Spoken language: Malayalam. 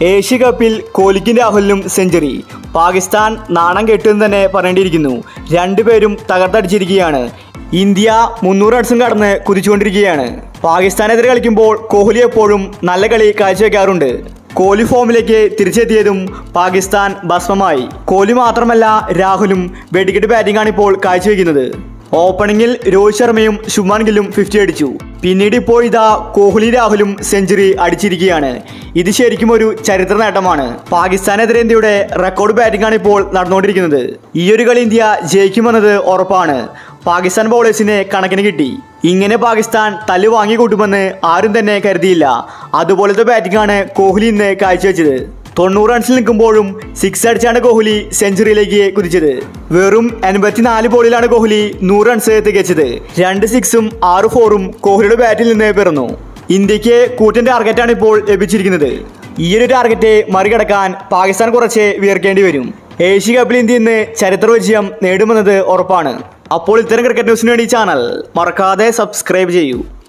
ഏഷ്യ കപ്പിൽ കോഹ്ലിക്കും രാഹുലിനും സെഞ്ചുറി പാകിസ്ഥാൻ നാണം കെട്ടുമെന്ന് തന്നെ പറയേണ്ടിയിരിക്കുന്നു രണ്ടുപേരും തകർത്തടിച്ചിരിക്കുകയാണ് ഇന്ത്യ മുന്നൂറ് റൺസും കടന്ന് കുതിച്ചുകൊണ്ടിരിക്കുകയാണ് പാകിസ്ഥാനെതിരെ കളിക്കുമ്പോൾ കോഹ്ലി എപ്പോഴും നല്ല കളി കാഴ്ചവെക്കാറുണ്ട് കോഹ്ലി ഫോമിലേക്ക് തിരിച്ചെത്തിയതും പാകിസ്ഥാൻ ഭസ്മമായി കോഹ്ലി മാത്രമല്ല രാഹുലും വെടിക്കെട്ട് ബാറ്റിംഗാണ് ഇപ്പോൾ കാഴ്ചവെക്കുന്നത് ഓപ്പണിംഗിൽ രോഹിത് ശർമ്മയും ശുഭ്മാൻ ഗില്ലും ഫിഫ്റ്റി അടിച്ചു പിന്നീട് ഇപ്പോൾ ഇതാ കോഹ്ലി രാഹുലും സെഞ്ചുറി അടിച്ചിരിക്കുകയാണ് ഇത് ശരിക്കും ഒരു ചരിത്ര നേട്ടമാണ് പാകിസ്ഥാനെതിരെ ഇന്ത്യയുടെ റെക്കോർഡ് ബാറ്റിംഗാണ് ഇപ്പോൾ നടന്നുകൊണ്ടിരിക്കുന്നത് ഈ ഒരു കളി ഇന്ത്യ ജയിക്കുമെന്നത് ഉറപ്പാണ് പാകിസ്ഥാൻ ബൗളേഴ്സിനെ കണക്കിന് കിട്ടി ഇങ്ങനെ പാകിസ്ഥാൻ തല്ല് വാങ്ങിക്കൂട്ടുമെന്ന് ആരും തന്നെ കരുതിയില്ല അതുപോലത്തെ ബാറ്റിംഗാണ് കോഹ്ലി ഇന്ന് കാഴ്ചവെച്ചത് തൊണ്ണൂറ് റൺസിൽ നിൽക്കുമ്പോഴും സിക്സ് അടിച്ചാണ് കോഹ്ലി സെഞ്ചുറിയിലേക്ക് കുതിച്ചത് വെറും എൺപത്തിനാല് ബോളിലാണ് കോഹ്ലി നൂറ് റൺസ് തികച്ചത് രണ്ട് സിക്സും ആറ് ഫോറും കോഹ്ലിയുടെ ബാറ്റിൽ നിന്ന് പിറന്നു ഇന്ത്യക്ക് കൂറ്റൻ ടാർഗറ്റാണ് ഇപ്പോൾ ലഭിച്ചിരിക്കുന്നത് ഈ ഒരു ടാർഗറ്റ് മറികടക്കാൻ പാകിസ്ഥാൻ കുറച്ച് വിയർക്കേണ്ടി വരും ഏഷ്യ കപ്പിൽ ഇന്ത്യ ഇന്ന് ചരിത്ര വിജയം നേടുമെന്നത് ഉറപ്പാണ് അപ്പോൾ ഇത്തരം ക്രിക്കറ്റ് ന്യൂസിന് വേണ്ടി ഈ ചാനൽ മറക്കാതെ സബ്സ്ക്രൈബ് ചെയ്യൂ